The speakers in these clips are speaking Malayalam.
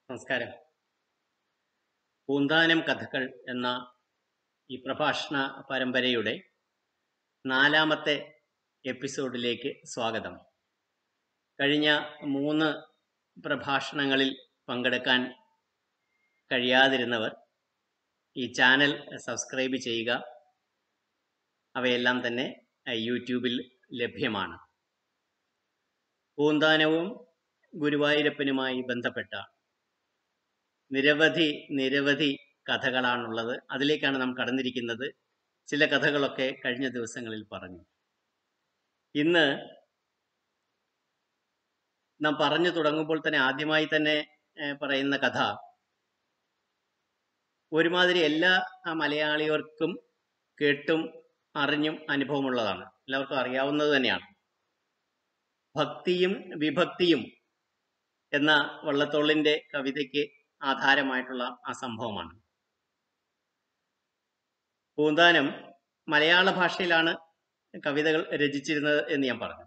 നമസ്കാരം പൂന്താനം കഥകൾ എന്ന ഈ പ്രഭാഷണ പരമ്പരയുടെ നാലാമത്തെ എപ്പിസോഡിലേക്ക് സ്വാഗതം കഴിഞ്ഞ മൂന്ന് പ്രഭാഷണങ്ങളിൽ പങ്കെടുക്കാൻ കഴിയാതിരുന്നവർ ഈ ചാനൽ സബ്സ്ക്രൈബ് ചെയ്യുക അവയെല്ലാം തന്നെ അഹ്, യൂട്യൂബിൽ ലഭ്യമാണ് പൂന്താനവും ഗുരുവായൂരപ്പനുമായി ബന്ധപ്പെട്ട നിരവധി നിരവധി കഥകളാണുള്ളത് അതിലേക്കാണ് നാം കടന്നിരിക്കുന്നത് ചില കഥകളൊക്കെ കഴിഞ്ഞ ദിവസങ്ങളിൽ പറഞ്ഞു ഇന്ന് നാം പറഞ്ഞു തുടങ്ങുമ്പോൾ തന്നെ ആദ്യമായി തന്നെ ഏഹ്, പറയുന്ന കഥ ഒരുമാതിരി എല്ലാ ആ, മലയാളികർക്കും കേട്ടും അറിഞ്ഞും അനുഭവമുള്ളതാണ് എല്ലാവർക്കും അറിയാവുന്നത് തന്നെയാണ് ഭക്തിയും വിഭക്തിയും എന്ന വള്ളത്തോളിന്റെ കവിതയ്ക്ക് ആധാരമായിട്ടുള്ള ആ സംഭവമാണ് പൂന്താനം മലയാള ഭാഷയിലാണ് കവിതകൾ രചിച്ചിരുന്നത് എന്ന് ഞാൻ പറഞ്ഞു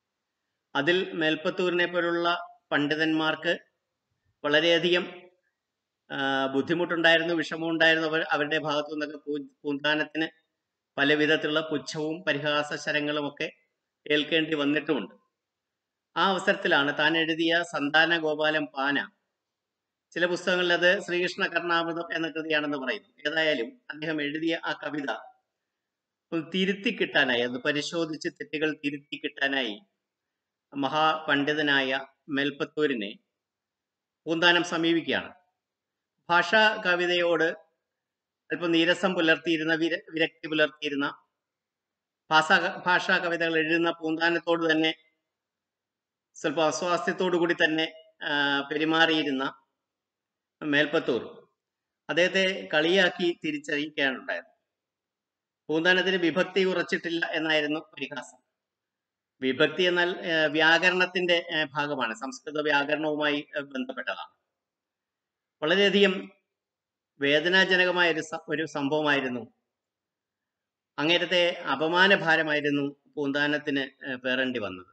അതിൽ മേൽപ്പത്തൂരിനെ പോലുള്ള പണ്ഡിതന്മാർക്ക് വളരെയധികം ആ, ബുദ്ധിമുട്ടുണ്ടായിരുന്നു വിഷമമുണ്ടായിരുന്നു അവർ അവരുടെ ഭാഗത്തു നിന്നൊക്കെ പൂ- പൂന്താനത്തിന് പല വിധത്തിലുള്ള പുച്ഛവും പരിഹാസ ശരങ്ങളും ഒക്കെ ഏൽക്കേണ്ടി വന്നിട്ടുമുണ്ട് ആ അവസരത്തിലാണ് താൻ എഴുതിയ സന്താന ഗോപാലം പാന ചില പുസ്തകങ്ങളിൽ അത് ശ്രീകൃഷ്ണ കർണാമൃതം എന്ന കൃതിയാണെന്ന് പറയുന്നു ഏതായാലും അദ്ദേഹം എഴുതിയ ആ കവിത ഒന്ന് തിരുത്തി കിട്ടാനായി അത് പരിശോധിച്ച് തെറ്റുകൾ തിരുത്തി കിട്ടാനായി മഹാപണ്ഡിതനായ മേൽപ്പത്തൂരിനെ പൂന്താനം സമീപിക്കുകയാണ് ഭാഷാ കവിതയോട് അല്പം നീരസം പുലർത്തിയിരുന്ന വിര വിരക്തി പുലർത്തിയിരുന്ന ഭാഷാ ഭാഷാ കവിതകൾ എഴുതുന്ന പൂന്താനത്തോട് തന്നെ സ്വല്പം അസ്വാസ്ഥ്യത്തോടു കൂടി തന്നെ ആ, പെരുമാറിയിരുന്ന മേൽപ്പത്തൂർ അദ്ദേഹത്തെ കളിയാക്കി തിരിച്ചറിയിക്കുകയാണ് ഉണ്ടായത് പൂന്താനത്തിന് വിഭക്തി ഉറച്ചിട്ടില്ല എന്നായിരുന്നു പരിഹാസം വിഭക്തി എന്നാൽ ആ, വ്യാകരണത്തിന്റെ ആ, ഭാഗമാണ് സംസ്കൃത വ്യാകരണവുമായി ആ, ബന്ധപ്പെട്ടതാണ് വളരെയധികം വേദനാജനകമായ ഒരു സ- ഒരു സംഭവമായിരുന്നു അങ്ങേരത്തെ അപമാനഭാരമായിരുന്നു പൂന്താനത്തിന് ആ, പേറേണ്ടി വന്നത്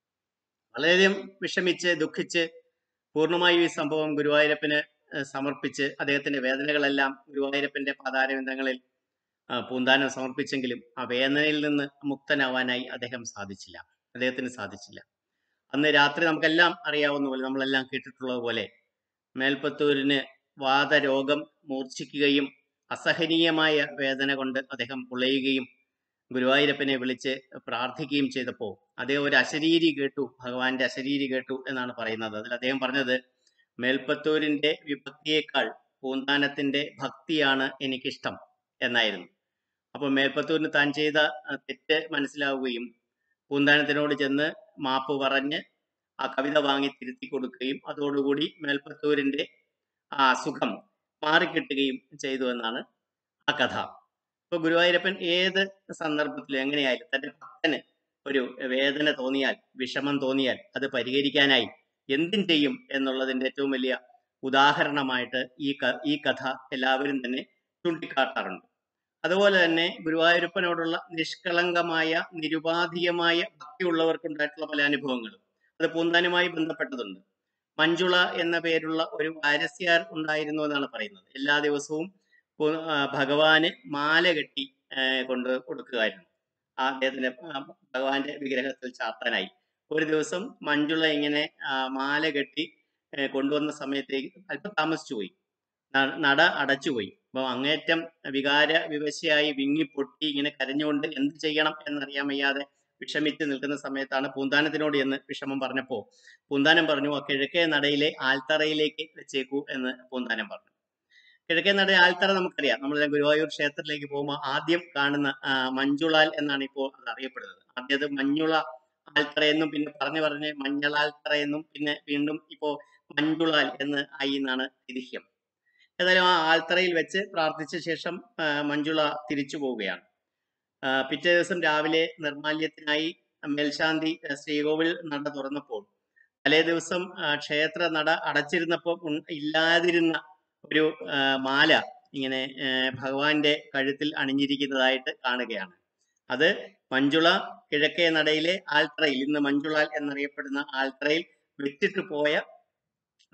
വളരെയധികം വിഷമിച്ച് ദുഃഖിച്ച് പൂർണ്ണമായും ഈ സംഭവം ഗുരുവായൂരപ്പന് ഏഹ് സമർപ്പിച്ച് അദ്ദേഹത്തിന്റെ വേദനകളെല്ലാം ഗുരുവായൂരപ്പന്റെ പാതാരവിന്ദങ്ങളിൽ ആ, പൂന്താനം സമർപ്പിച്ചെങ്കിലും ആ വേദനയിൽ നിന്ന് മുക്തനാവാനായി അദ്ദേഹം സാധിച്ചില്ല അദ്ദേഹത്തിന് സാധിച്ചില്ല അന്ന് രാത്രി നമുക്കെല്ലാം അറിയാവുന്ന പോലെ നമ്മളെല്ലാം കേട്ടിട്ടുള്ളത് പോലെ മേൽപ്പത്തൂരിന് വാതരോഗം മൂർച്ഛിക്കുകയും അസഹനീയമായ വേദന കൊണ്ട് അദ്ദേഹം പുളയുകയും ഗുരുവായൂരപ്പനെ വിളിച്ച് പ്രാർത്ഥിക്കുകയും ചെയ്തപ്പോൾ അദ്ദേഹം ഒരു അശരീരി കേട്ടു ഭഗവാന്റെ അശരീരി കേട്ടു എന്നാണ് പറയുന്നത് അതിൽ അദ്ദേഹം പറഞ്ഞത് മേൽപ്പത്തൂരിന്റെ വിഭക്തിയേക്കാൾ പൂന്താനത്തിന്റെ ഭക്തിയാണ് എനിക്കിഷ്ടം എന്നായിരുന്നു അപ്പോൾ മേൽപ്പത്തൂരിന് താൻ ചെയ്ത ആ, തെറ്റ് മനസ്സിലാവുകയും പൂന്താനത്തിനോട് ചെന്ന് മാപ്പ് പറഞ്ഞ് ആ കവിത വാങ്ങി തിരുത്തി കൊടുക്കുകയും അതോടുകൂടി മേൽപ്പത്തൂരിന്റെ ആ അസുഖം മാറിക്കിട്ടുകയും ചെയ്തു എന്നാണ് ആ കഥ ഇപ്പൊ ഗുരുവായൂരപ്പൻ ഏത് സന്ദർഭത്തിലും എങ്ങനെയായാലും തന്റെ ഭക്തന് ഒരു വേദന തോന്നിയാൽ വിഷമം തോന്നിയാൽ അത് പരിഹരിക്കാനായി എന്തും ചെയ്യും എന്നുള്ളതിന്റെ ഏറ്റവും വലിയ ഉദാഹരണമായിട്ട് ഈ ക ഈ കഥ എല്ലാവരും തന്നെ ചൂണ്ടിക്കാട്ടാറുണ്ട് അതുപോലെ തന്നെ ഗുരുവായൂരപ്പനോടുള്ള നിഷ്കളങ്കമായ നിരുപാധികമായ ഭക്തിയുള്ളവർക്കുണ്ടായിട്ടുള്ള പല അനുഭവങ്ങളും അത് പൂന്താനുമായി ബന്ധപ്പെട്ടതുണ്ട് മഞ്ജുള എന്ന പേരുള്ള ഒരു വാരസ്യാർ ഉണ്ടായിരുന്നു എന്നാണ് പറയുന്നത് എല്ലാ ദിവസവും പു- ആ, ഭഗവാന് മാല കെട്ടി ആ, കൊണ്ട് കൊടുക്കുകയായിരുന്നു ആ അദ്ദേഹത്തിന്റെ ആ, ഭഗവാന്റെ വിഗ്രഹത്തിൽ ചാർത്താനായി ഒരു ദിവസം മഞ്ജുള ഇങ്ങനെ ആ, മാല കെട്ടി ആ, കൊണ്ടുവന്ന സമയത്തേക്ക് അല്പം താമസിച്ചു പോയി ന- നട അടച്ചുപോയി അപ്പൊ അങ്ങേറ്റം വികാര വിവശയായി വിങ്ങി പൊട്ടി ഇങ്ങനെ കരഞ്ഞുകൊണ്ട് എന്ത് ചെയ്യണം എന്നറിയാൻ വയ്യാതെ വിഷമിച്ച് നിൽക്കുന്ന സമയത്താണ് പൂന്താനത്തിനോട് എന്ന് വിഷമം പറഞ്ഞപ്പോ പൂന്താനം പറഞ്ഞു "ആ കിഴക്കേ നടയിലെ ആൽത്തറയിലേക്ക് വെച്ചേക്കൂ എന്ന് പൂന്താനം പറഞ്ഞു കിഴക്കേ നട ആൽത്തറ നമുക്കറിയാം നമ്മൾ ഗുരുവായൂർ ക്ഷേത്രത്തിലേക്ക് പോകുമ്പോൾ ആദ്യം കാണുന്ന ആ, മഞ്ജുളാൽ എന്നാണ് ഇപ്പോൾ അത് അറിയപ്പെടുന്നത് ആദ്യം അത് മഞ്ഞുള ആൽത്തറ എന്നും പിന്നെ പറഞ്ഞു പറഞ്ഞ് മഞ്ഞളാൽത്തറ എന്നും പിന്നെ വീണ്ടും ഇപ്പോ മഞ്ജുളാൽ എന്ന് ആയി എന്നാണ് ഐതിഹ്യം ഏതായാലും ആ ആൽത്തറയിൽ വെച്ച് പ്രാർത്ഥിച്ച ശേഷം ആ, മഞ്ജുള തിരിച്ചു പോവുകയാണ് ആ, പിറ്റേ ദിവസം രാവിലെ നിർമാല്യത്തിനായി മേൽശാന്തി ആ, ശ്രീകോവിൽ നട തുറന്നപ്പോൾ തലേ ദിവസം ആ, ക്ഷേത്ര നട അടച്ചിരുന്നപ്പോൾ ഉൺ- ഇല്ലാതിരുന്ന ഒരു ആ, മാല ഇങ്ങനെ ആ, ഭഗവാന്റെ കഴുത്തിൽ അണിഞ്ഞിരിക്കുന്നതായിട്ട് കാണുകയാണ് അത് മഞ്ജുള കിഴക്കേ നടയിലെ ആൽത്തറയിൽ ഇന്ന് മഞ്ജുളാൽ എന്നറിയപ്പെടുന്ന ആൽത്തറയിൽ വെച്ചിട്ട് പോയ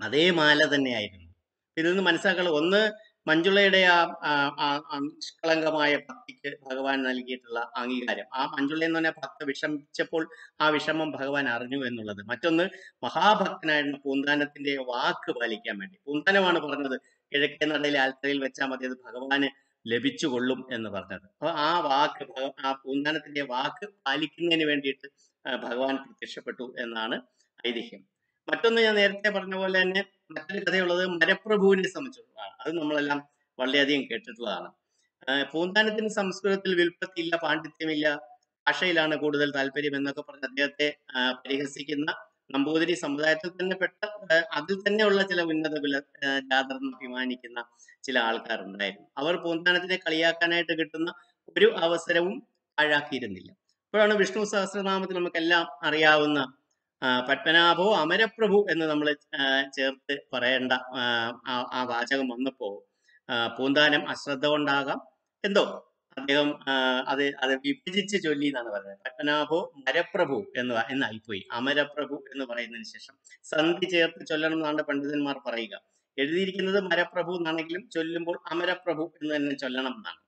അതേ മാല തന്നെയായിരുന്നു ഇതിൽ നിന്ന് മനസ്സിലാക്കുക ഒന്ന് മഞ്ജുളയുടെ ആ ആ, ആ, ആ നിഷ്കളങ്കമായ ഭക്തിക്ക് ഭഗവാൻ നൽകിയിട്ടുള്ള അംഗീകാരം ആ മഞ്ജുള എന്ന് പറഞ്ഞ ഭക്ത വിഷമിച്ചപ്പോൾ ആ വിഷമം ഭഗവാൻ അറിഞ്ഞു എന്നുള്ളത് മറ്റൊന്ന് മഹാഭക്തനായിരുന്ന പൂന്താനത്തിന്റെ വാക്ക് പാലിക്കാൻ വേണ്ടി പൂന്താനമാണ് പറഞ്ഞത് കിഴക്കേ നടയിലെ ആൽത്തറയിൽ വെച്ചാൽ മതി അത് ഭഗവാന് ലഭിച്ചുകൊള്ളും എന്ന് പറഞ്ഞത് അപ്പൊ ആ വാക്ക് ഭഗ- ആ പൂന്താനത്തിന്റെ വാക്ക് പാലിക്കുന്നതിന് വേണ്ടിയിട്ട് ആ, ഭഗവാൻ പ്രത്യക്ഷപ്പെട്ടു എന്നാണ് ഐതിഹ്യം മറ്റൊന്ന് ഞാൻ നേരത്തെ പറഞ്ഞ പോലെ തന്നെ മറ്റൊരു കഥയുള്ളത് മരപ്രഭുവിനെ സംബന്ധിച്ചുള്ളതാണ് അത് നമ്മളെല്ലാം വളരെയധികം കേട്ടിട്ടുള്ളതാണ് ആ, പൂന്താനത്തിന് സംസ്കൃതത്തിൽ വിൽപ്പത്തിയില്ല പാണ്ഡിത്യമില്ല ഭാഷയിലാണ് കൂടുതൽ താല്പര്യം എന്നൊക്കെ പറഞ്ഞ് അദ്ദേഹത്തെ ആ, പരിഹസിക്കുന്ന നമ്പൂതിരി സമുദായത്തിൽ തന്നെ പെട്ട ആ, അതിൽ തന്നെയുള്ള ചില ഉന്നത കുല ആ, ജാതർന്ന് അഭിമാനിക്കുന്ന ചില ആൾക്കാരുണ്ടായിരുന്നു അവർ പൂന്താനത്തിനെ കളിയാക്കാനായിട്ട് കിട്ടുന്ന ഒരു അവസരവും പാഴാക്കിയിരുന്നില്ല അപ്പോഴാണ് വിഷ്ണു സഹസ്രനാമത്തിൽ നമുക്കെല്ലാം അറിയാവുന്ന ആ, പത്മനാഭോ അമരപ്രഭു എന്ന് നമ്മൾ ചേർത്ത് പറയേണ്ട ആ, ആ ആ വാചകം വന്നപ്പോ ആ, പൂന്താനം അശ്രദ്ധ കൊണ്ടാകാം എന്തോ അദ്ദേഹം ആ, അത് അത് വിഭജിച്ച് ചൊല്ലി എന്നാണ് പറയുന്നത് പത്മനാഭോ മരപ്രഭു എന്ന് വ- എന്നായിപ്പോയി അമരപ്രഭു എന്ന് പറയുന്നതിന് ശേഷം സന്ധി ചേർത്ത് ചൊല്ലണം എന്നാണ് പണ്ഡിതന്മാർ പറയുക എഴുതിയിരിക്കുന്നത് മരപ്രഭു എന്നാണെങ്കിലും ചൊല്ലുമ്പോൾ അമരപ്രഭു എന്ന് തന്നെ ചൊല്ലണം എന്നാണ്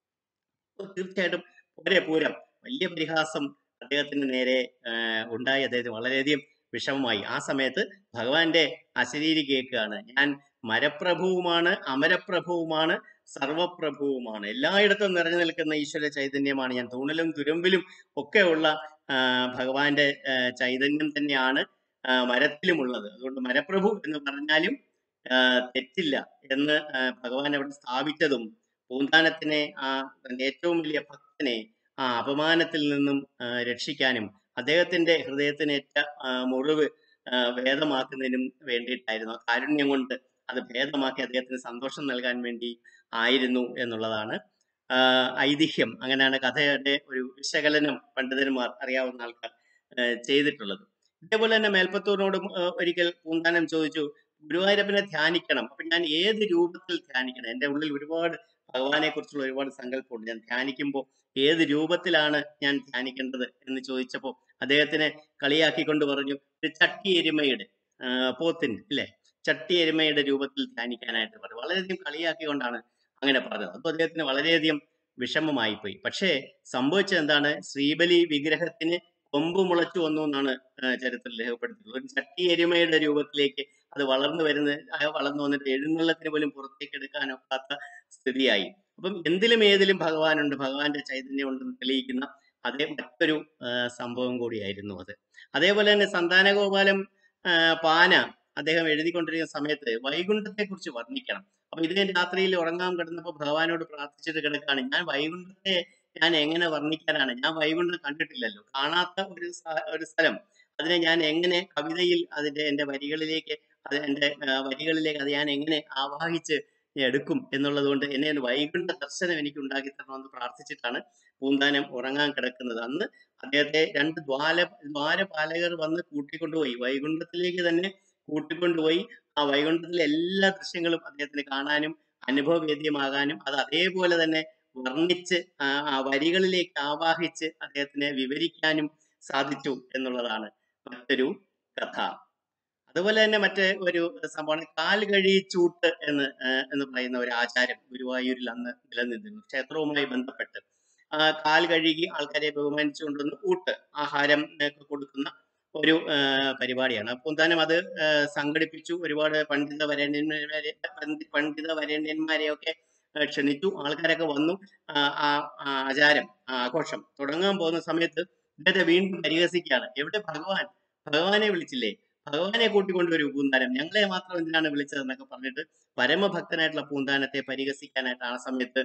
അപ്പോൾ തീർച്ചയായിട്ടും പോരെ പൂരം വലിയ പരിഹാസം അദ്ദേഹത്തിന് നേരെ ആ, ഉണ്ടായി അദ്ദേഹത്തിന് വളരെയധികം വിഷമമായി ആ സമയത്ത് ഭഗവാന്റെ അശരീരി കേൾക്കുകയാണ് ഞാൻ മരപ്രഭുവുമാണ് അമരപ്രഭുവുമാണ് സർവപ്രഭുവുമാണ് എല്ലായിടത്തും നിറഞ്ഞു നിൽക്കുന്ന ഈശ്വര ചൈതന്യമാണ് ഞാൻ തൂണിലും തുരുമ്പിലും ഒക്കെ ഉള്ള ആ, ഭഗവാന്റെ ആ, ചൈതന്യം തന്നെയാണ് ആ, മരത്തിലുമുള്ളത് അതുകൊണ്ട് മരപ്രഭു എന്ന് പറഞ്ഞാലും ആ, തെറ്റില്ല എന്ന് ആ, ഭഗവാൻ അവിടെ സ്ഥാപിച്ചതും പൂന്താനത്തിനെ ആ തന്റെ ഏറ്റവും വലിയ ഭക്തനെ ആ അപമാനത്തിൽ നിന്നും ആ, രക്ഷിക്കാനും അദ്ദേഹത്തിന്റെ ഹൃദയത്തിനേറ്റ ആ, മുറിവ് ആ, ഭേദമാക്കുന്നതിനും വേണ്ടിയിട്ടായിരുന്നു ആ കാരുണ്യം കൊണ്ട് അത് ഭേദമാക്കി അദ്ദേഹത്തിന് സന്തോഷം നൽകാൻ വേണ്ടി ആയിരുന്നു എന്നുള്ളതാണ് ആ, ഐതിഹ്യം അങ്ങനെയാണ് കഥയുടെ ഒരു വിശകലനം പണ്ഡിതന്മാർ അറിയാവുന്ന ആൾക്കാർ ആ, ചെയ്തിട്ടുള്ളത് ഇതേപോലെ തന്നെ മേൽപ്പത്തൂരിനോട് ഒരിക്കൽ പൂന്താനം ചോദിച്ചു ഗുരുവായൂരപ്പനെ ധ്യാനിക്കണം അപ്പൊ ഞാൻ ഏത് രൂപത്തിൽ ധ്യാനിക്കണം എന്റെ ഉള്ളിൽ ഒരുപാട് ഭഗവാനെ കുറിച്ചുള്ള ഒരുപാട് സങ്കല്പമുണ്ട് ഞാൻ ധ്യാനിക്കുമ്പോൾ ഏത് രൂപത്തിലാണ് ഞാൻ ധ്യാനിക്കേണ്ടത് എന്ന് ചോദിച്ചപ്പോൾ അദ്ദേഹത്തിനെ കളിയാക്കിക്കൊണ്ട് പറഞ്ഞു ഒരു ചട്ടി എരുമയുടെ ആ, പോത്തിന്റെ അല്ലെ ചട്ടി എരുമയുടെ രൂപത്തിൽ ധ്യാനിക്കാനായിട്ട് പറഞ്ഞു വളരെയധികം കളിയാക്കിക്കൊണ്ടാണ് അങ്ങനെ പറഞ്ഞത് അപ്പോൾ അദ്ദേഹത്തിന് വളരെയധികം വിഷമമായി പോയി പക്ഷേ സംഭവിച്ചത് എന്താണ് ശ്രീബലി വിഗ്രഹത്തിന് കൊമ്പ് മുളച്ചു വന്നു എന്നാണ് ആ, ചരിത്രത്തിൽ രേഖപ്പെടുത്തിയിട്ടുള്ളത് ഒരു ചട്ടി എരുമയുടെ രൂപത്തിലേക്ക് അത് വളർന്നു വരുന്ന ആ വളർന്നു വന്നിട്ട് എഴുന്നള്ളത്തിന് പോലും പുറത്തേക്ക് എടുക്കാനൊക്കാത്ത സ്ഥിതിയായി അപ്പം എന്തിലും ഏതിലും ഭഗവാനുണ്ട് ഭഗവാന്റെ ചൈതന്യം ഉണ്ടെന്ന് തെളിയിക്കുന്ന അതേ മറ്റൊരു ആ, സംഭവം കൂടിയായിരുന്നു അത് അതേപോലെ തന്നെ സന്താനഗോപാലം ആ, പാന അദ്ദേഹം എഴുതിക്കൊണ്ടിരിക്കുന്ന സമയത്ത് വൈകുണ്ഠത്തെ കുറിച്ച് വർണ്ണിക്കണം അപ്പൊ ഇത് ഞാൻ രാത്രിയിൽ ഉറങ്ങാൻ കിടന്നപ്പോൾ ഭഗവാനോട് പ്രാർത്ഥിച്ചിട്ട് കിടക്കാണ് ഞാൻ വൈകുണ്ഠത്തെ ഞാൻ എങ്ങനെ വർണ്ണിക്കാനാണ് ഞാൻ വൈകുണ്ഠം കണ്ടിട്ടില്ലല്ലോ കാണാത്ത ഒരു സ്ഥ- ഒരു സ്ഥലം അതിനെ ഞാൻ എങ്ങനെ കവിതയിൽ അതിന്റെ എന്റെ വരികളിലേക്ക് അത് എന്റെ ആ, വരികളിലേക്ക് അത് ഞാൻ എങ്ങനെ ആവാഹിച്ച് എടുക്കും എന്നുള്ളത് കൊണ്ട് എന്നെ ഒരു വൈകുണ്ഠ ദർശനം എനിക്ക് ഉണ്ടാക്കി തരണമെന്ന് പ്രാർത്ഥിച്ചിട്ടാണ് പൂന്താനം ഉറങ്ങാൻ കിടക്കുന്നത് അന്ന് അദ്ദേഹത്തെ രണ്ട് ദ്വാര ദ്വാരപാലകർ വന്ന് കൂട്ടിക്കൊണ്ടുപോയി വൈകുണ്ഠത്തിലേക്ക് തന്നെ കൂട്ടിക്കൊണ്ടുപോയി ആ വൈകുണ്ഠത്തിലെ എല്ലാ ദൃശ്യങ്ങളും അദ്ദേഹത്തിന് കാണാനും അനുഭവവേദ്യമാകാനും അത് അതേപോലെ തന്നെ വർണ്ണിച്ച് ആ ആ വരികളിലേക്ക് ആവാഹിച്ച് അദ്ദേഹത്തിനെ വിവരിക്കാനും സാധിച്ചു എന്നുള്ളതാണ് മറ്റൊരു കഥ അതുപോലെ തന്നെ മറ്റേ ഒരു സംഭവമാണ് കാൽ കഴിച്ചൂട്ട് എന്ന് ആ, എന്ന് പറയുന്ന ഒരു ആചാരം ഗുരുവായൂരിൽ അന്ന് നിലനിന്നിരുന്നു ക്ഷേത്രവുമായി ബന്ധപ്പെട്ട് ആ കാൽ കഴുകി ആൾക്കാരെ ബഹുമാനിച്ചുകൊണ്ടുവന്ന് ഊട്ട് ആഹാരം ഒക്കെ കൊടുക്കുന്ന ഒരു ആ, പരിപാടിയാണ് പൂന്താനം അത് ആ, സംഘടിപ്പിച്ചു ഒരുപാട് പണ്ഡിത വരേണ്യന്മാരെ പണ്ഡി- പണ്ഡിത വരേണ്യന്മാരെയൊക്കെ ആ, ക്ഷണിച്ചു ആൾക്കാരൊക്കെ വന്നു ആ ആ ആ ആചാരം ആ ആഘോഷം തുടങ്ങാൻ പോകുന്ന സമയത്ത് ഇദ്ദേഹത്തെ വീണ്ടും പരിഹസിക്കുകയാണ് എവിടെ ഭഗവാൻ ഭഗവാനെ വിളിച്ചില്ലേ ഭഗവാനെ കൂട്ടിക്കൊണ്ടുവരൂ പൂന്താനം ഞങ്ങളെ മാത്രം എന്തിനാണ് വിളിച്ചത് എന്നൊക്കെ പറഞ്ഞിട്ട് പരമഭക്തനായിട്ടുള്ള പൂന്താനത്തെ പരിഹസിക്കാനായിട്ട് ആ സമയത്ത്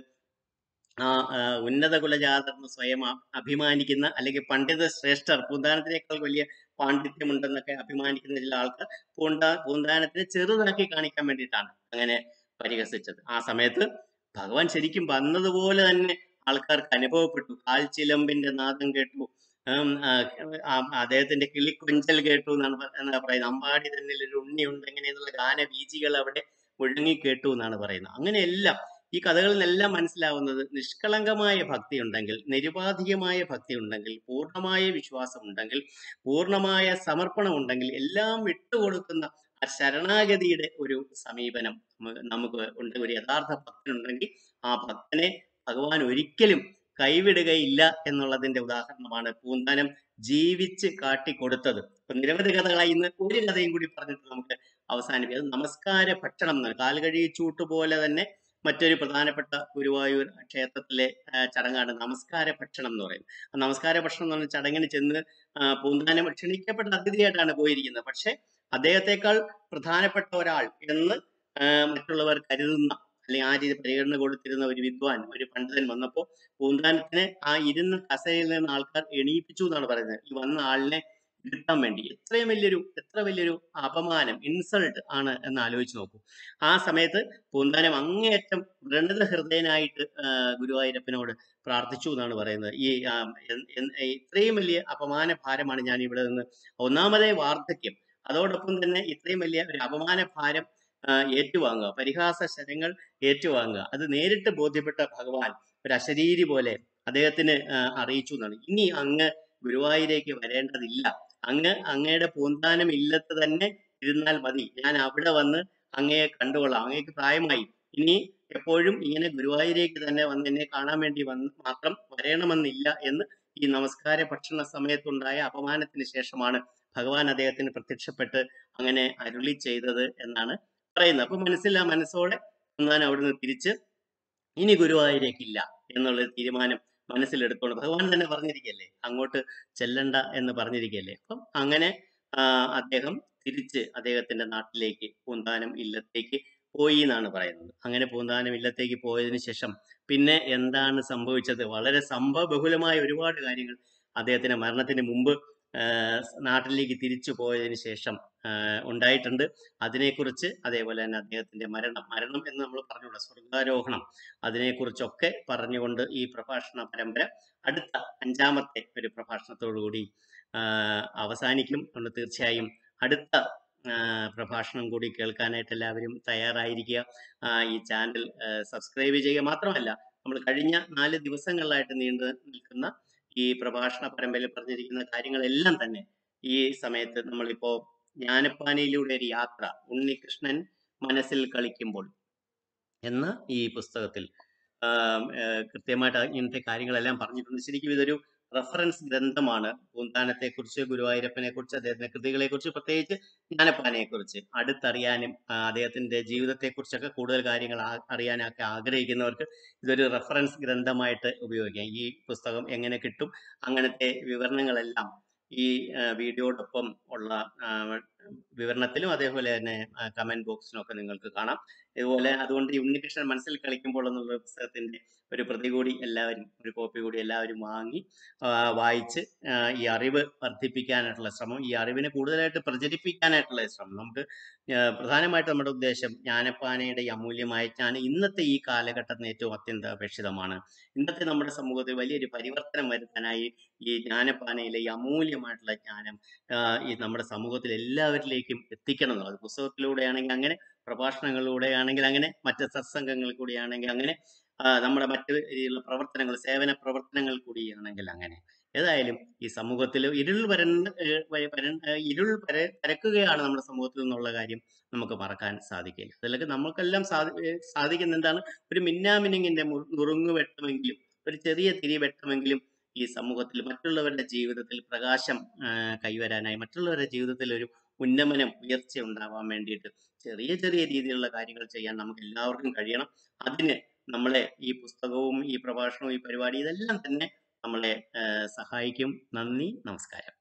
ആ ആ, ഉന്നത കുലജാതർന്ന് സ്വയം അ- അഭിമാനിക്കുന്ന അല്ലെങ്കിൽ പണ്ഡിത ശ്രേഷ്ഠർ പൂന്താനത്തിനേക്കാൾ വലിയ പാണ്ഡിത്യമുണ്ടെന്നൊക്കെ അഭിമാനിക്കുന്ന ചില ആൾക്കാർ പൂന്താ പൂന്താനത്തിനെ ചെറുതാക്കി കാണിക്കാൻ വേണ്ടിയിട്ടാണ് അങ്ങനെ പരിഹസിച്ചത് ആ സമയത്ത് ഭഗവാൻ ശരിക്കും വന്നതുപോലെ തന്നെ ആൾക്കാർക്ക് അനുഭവപ്പെട്ടു കാൽച്ചിലമ്പിന്റെ നാദം കേട്ടു ഉം, ആ, ആ, അദ്ദേഹത്തിന്റെ കിളിക്കൊഞ്ചൽ കേട്ടു എന്നാണ് പ- എന്നാ പറയുന്നത് അമ്പാടി തന്നെ ഒരു ഉണ്ണിയുണ്ട് എങ്ങനെയെന്നുള്ള ഗാനബീജികൾ അവിടെ മുഴങ്ങി കേട്ടു എന്നാണ് പറയുന്നത് അങ്ങനെയെല്ലാം ഈ കഥകളിൽ നിന്നെല്ലാം മനസ്സിലാവുന്നത് നിഷ്കളങ്കമായ ഭക്തി ഉണ്ടെങ്കിൽ നിരുപാധികമായ ഭക്തി ഉണ്ടെങ്കിൽ പൂർണ്ണമായ വിശ്വാസം ഉണ്ടെങ്കിൽ പൂർണ്ണമായ സമർപ്പണം ഉണ്ടെങ്കിൽ എല്ലാം വിട്ടുകൊടുക്കുന്ന ആ ശരണാഗതിയുടെ ഒരു സമീപനം നമ്മ- നമുക്ക് ഉണ്ട് ഒരു യഥാർത്ഥ ഭക്തനുണ്ടെങ്കിൽ ആ ഭക്തനെ ഭഗവാൻ ഒരിക്കലും കൈവിടുകയില്ല എന്നുള്ളതിന്റെ ഉദാഹരണമാണ് പൂന്താനം ജീവിച്ച് കാട്ടിക്കൊടുത്തത് ഇപ്പൊ നിരവധി കഥകളായി ഇന്ന് ഒരു കഥയും കൂടി പറഞ്ഞിട്ട് നമുക്ക് അവസാനിപ്പിക്കാം അത് നമസ്കാര ഭക്ഷണം എന്ന് കാൽകഴി ചൂട്ട് പോലെ തന്നെ മറ്റൊരു പ്രധാനപ്പെട്ട ഗുരുവായൂർ ക്ഷേത്രത്തിലെ ആ, ചടങ്ങാണ് നമസ്കാര ഭക്ഷണം എന്ന് പറയുന്നത് ആ നമസ്കാര ഭക്ഷണം എന്ന് പറഞ്ഞ ചടങ്ങിന് ചെന്ന് ആ, പൂന്താനം ക്ഷണിക്കപ്പെട്ട അതിഥിയായിട്ടാണ് പോയിരിക്കുന്നത് പക്ഷെ അദ്ദേഹത്തെക്കാൾ പ്രധാനപ്പെട്ട ഒരാൾ എന്ന് ആ, മറ്റുള്ളവർ കരുതുന്ന അല്ലെങ്കിൽ ആ രീതി പരിഗണന കൊടുത്തിരുന്ന ഒരു വിദ്വാൻ ഒരു പണ്ഡിതൻ വന്നപ്പോൾ പൂന്താനത്തിനെ ആ ഇരുന്ന കസേരയിൽ നിന്ന് ആൾക്കാർ എണീപ്പിച്ചു എന്നാണ് പറയുന്നത് ഈ വന്ന ആളിനെ ഇരുത്താൻ വേണ്ടി എത്രയും വലിയൊരു എത്ര വലിയൊരു അപമാനം ഇൻസൾട്ട് ആണ് എന്ന് ആലോചിച്ച് നോക്കൂ ആ സമയത്ത് പൂന്താനം അങ്ങേയറ്റം വ്രണത ഹൃദയനായിട്ട് ആ, ഗുരുവായൂരപ്പനോട് പ്രാർത്ഥിച്ചു എന്നാണ് പറയുന്നത് ഈ ആ, എൻ- എൻ- ഇത്രയും വലിയ അപമാന ഭാരമാണ് ഞാൻ ഇവിടെ നിന്ന് ഒന്നാമതേ വാർദ്ധക്യം അതോടൊപ്പം തന്നെ ഇത്രയും വലിയ ഒരു അപമാന ഭാരം ആ, ഏറ്റുവാങ്ങുക പരിഹാസ ശരങ്ങൾ ഏറ്റുവാങ്ങുക അത് നേരിട്ട് ബോധ്യപ്പെട്ട ഭഗവാൻ ഒരു അശരീരി പോലെ അദ്ദേഹത്തിന് ആ, അറിയിച്ചു എന്നാണ് ഇനി അങ്ങ് ഗുരുവായൂരേക്ക് വരേണ്ടതില്ല അങ്ങ് അങ്ങയുടെ പൂന്താനം ഇല്ലത്ത് തന്നെ ഇരുന്നാൽ മതി ഞാൻ അവിടെ വന്ന് അങ്ങയെ കണ്ടുകൊള്ളാം അങ്ങേക്ക് പ്രായമായി ഇനി എപ്പോഴും ഇങ്ങനെ ഗുരുവായൂരേക്ക് തന്നെ വന്ന് എന്നെ കാണാൻ വേണ്ടി വന്ന് മാത്രം വരണമെന്നില്ല എന്ന് ഈ നമസ്കാര ഭക്ഷണ സമയത്തുണ്ടായ അപമാനത്തിന് ശേഷമാണ് ഭഗവാൻ അദ്ദേഹത്തിന് പ്രത്യക്ഷപ്പെട്ട് അങ്ങനെ അരുളി ചെയ്തത് എന്നാണ് പറയുന്നത് അപ്പൊ മനസ്സിൽ ആ മനസ്സോടെ ഞാൻ അവിടുന്ന് തിരിച്ച് ഇനി ഗുരുവായൂരേക്കില്ല എന്നുള്ള തീരുമാനം മനസ്സിലെടുത്തോണ്ട് ഭഗവാൻ തന്നെ പറഞ്ഞിരിക്കല്ലേ അങ്ങോട്ട് ചെല്ലണ്ട എന്ന് പറഞ്ഞിരിക്കല്ലേ അപ്പം അങ്ങനെ ആ, അദ്ദേഹം തിരിച്ച് അദ്ദേഹത്തിന്റെ നാട്ടിലേക്ക് പൂന്താനം ഇല്ലത്തേക്ക് പോയി എന്നാണ് പറയുന്നത് അങ്ങനെ പൂന്താനം ഇല്ലത്തേക്ക് പോയതിനു ശേഷം പിന്നെ എന്താണ് സംഭവിച്ചത് വളരെ സംഭവ ബഹുലമായ ഒരുപാട് കാര്യങ്ങൾ അദ്ദേഹത്തിന്റെ മരണത്തിന് മുമ്പ് ആ, നാട്ടിലേക്ക് തിരിച്ചു പോയതിനു ശേഷം ആ, ഉണ്ടായിട്ടുണ്ട് അതിനെക്കുറിച്ച് അതേപോലെ തന്നെ അദ്ദേഹത്തിന്റെ മരണം മരണം എന്ന് നമ്മൾ പറഞ്ഞുള്ള സ്വർഗാരോഹണം അതിനെക്കുറിച്ചൊക്കെ പറഞ്ഞുകൊണ്ട് ഈ പ്രഭാഷണ പരമ്പര അടുത്ത അഞ്ചാമത്തെ ഒരു പ്രഭാഷണത്തോടുകൂടി ആ, അവസാനിക്കും അതുകൊണ്ട് തീർച്ചയായും അടുത്ത ആ, പ്രഭാഷണം കൂടി കേൾക്കാനായിട്ട് എല്ലാവരും തയ്യാറായിരിക്കുക ആ, ഈ ചാനൽ സബ്സ്ക്രൈബ് ചെയ്യുക മാത്രമല്ല നമ്മൾ കഴിഞ്ഞ നാല് ദിവസങ്ങളിലായിട്ട് നീണ്ടു നിൽക്കുന്ന ഈ പ്രഭാഷണ പരമ്പരയിൽ പറഞ്ഞിരിക്കുന്ന കാര്യങ്ങളെല്ലാം തന്നെ ഈ സമയത്ത് നമ്മളിപ്പോ ജ്ഞാനപ്പാനയിലൂടെ ഒരു യാത്ര ഉണ്ണികൃഷ്ണൻ മനസ്സിൽ കളിക്കുമ്പോൾ എന്ന ഈ പുസ്തകത്തിൽ ആം, ഏഹ് കൃത്യമായിട്ട് ഇങ്ങനത്തെ കാര്യങ്ങളെല്ലാം പറഞ്ഞിട്ടുണ്ട് ശരിക്കും ഇതൊരു റഫറൻസ് ഗ്രന്ഥമാണ് പൂന്താനത്തെ കുറിച്ച് ഗുരുവായൂരപ്പനെ കുറിച്ച് അദ്ദേഹത്തിന്റെ കൃതികളെ കുറിച്ച് പ്രത്യേകിച്ച് ജ്ഞാനപ്പാനയെ കുറിച്ച് അടുത്തറിയാനും ആ, അദ്ദേഹത്തിന്റെ ജീവിതത്തെ കുറിച്ചൊക്കെ കൂടുതൽ കാര്യങ്ങൾ ആ- അറിയാനൊക്കെ ആഗ്രഹിക്കുന്നവർക്ക് ഇതൊരു റഫറൻസ് ഗ്രന്ഥമായിട്ട് ഉപയോഗിക്കാം ഈ പുസ്തകം എങ്ങനെ കിട്ടും അങ്ങനത്തെ വിവരണങ്ങളെല്ലാം ഈ ആ, വീഡിയോടൊപ്പം ഉള്ള ആ, വിവരണത്തിലും അതേപോലെ തന്നെ കമന്റ് ബോക്സിലും ഒക്കെ നിങ്ങൾക്ക് കാണാം ഇതുപോലെ അതുകൊണ്ട് ഈ ഉണ്ണികൃഷ്ണൻ മനസ്സിൽ കളിക്കുമ്പോൾ എന്നുള്ള പുസ്തകത്തിന്റെ ഒരു പ്രതി കൂടി എല്ലാവരും ഒരു കോപ്പി കൂടി എല്ലാവരും വാങ്ങി ആ, വായിച്ച് ആ, ഈ അറിവ് വർദ്ധിപ്പിക്കാനായിട്ടുള്ള ശ്രമം ഈ അറിവിനെ കൂടുതലായിട്ട് പ്രചരിപ്പിക്കാനായിട്ടുള്ള ശ്രമം നമുക്ക് ആ, പ്രധാനമായിട്ട് നമ്മുടെ ഉദ്ദേശം ജ്ഞാനപ്പാനയുടെ ഈ അമൂല്യമായ ജ്ഞാനം ഇന്നത്തെ ഈ കാലഘട്ടത്തിന് ഏറ്റവും അത്യന്താപേക്ഷിതമാണ് ഇന്നത്തെ നമ്മുടെ സമൂഹത്തിൽ വലിയൊരു പരിവർത്തനം വരുത്താനായി ഈ ജ്ഞാനപ്പാനയിലെ ഈ അമൂല്യമായിട്ടുള്ള ജ്ഞാനം ആ, ഈ നമ്മുടെ സമൂഹത്തിൽ എല്ലാവരിലേക്കും എത്തിക്കണം എന്നുള്ളത് പുസ്തകത്തിലൂടെ ആണെങ്കിൽ അങ്ങനെ പ്രഭാഷണങ്ങളിലൂടെ ആണെങ്കിൽ അങ്ങനെ മറ്റ് സത്സംഗങ്ങൾ കൂടിയാണെങ്കിൽ അങ്ങനെ ആ, നമ്മുടെ മറ്റ് രീതിയിലുള്ള പ്രവർത്തനങ്ങൾ സേവന പ്രവർത്തനങ്ങൾ കൂടിയാണെങ്കിൽ അങ്ങനെ ഏതായാലും ഈ സമൂഹത്തിൽ ഇരുൾ വരണ്ട ഏഹ് വ- വരണ്ട ഏഹ് ഇരുൾ പര പരക്കുകയാണ് നമ്മുടെ സമൂഹത്തിൽ നിന്നുള്ള കാര്യം നമുക്ക് മറക്കാൻ സാധിക്കില്ല അതിലൊക്കെ നമുക്കെല്ലാം സാധി ഏഹ് സാധിക്കുന്ന എന്താണ് ഒരു മിന്നാമിനുങ്ങിന്റെ മു- നുറുങ്ങ് വെട്ടമെങ്കിലും ഒരു ചെറിയ തിരി വെട്ടമെങ്കിലും ഈ സമൂഹത്തിൽ മറ്റുള്ളവരുടെ ജീവിതത്തിൽ പ്രകാശം ആ, കൈവരാനായി മറ്റുള്ളവരുടെ ജീവിതത്തിൽ ഒരു ഉന്നമനം ഉയർച്ച ഉണ്ടാവാൻ വേണ്ടിയിട്ട് ചെറിയ ചെറിയ രീതിയിലുള്ള കാര്യങ്ങൾ ചെയ്യാൻ നമുക്ക് എല്ലാവർക്കും കഴിയണം അതിന് നമ്മളെ ഈ പുസ്തകവും ഈ പ്രഭാഷണവും ഈ പരിപാടി ഇതെല്ലാം തന്നെ നമ്മളെ ആ, സഹായിക്കും നന്ദി നമസ്കാരം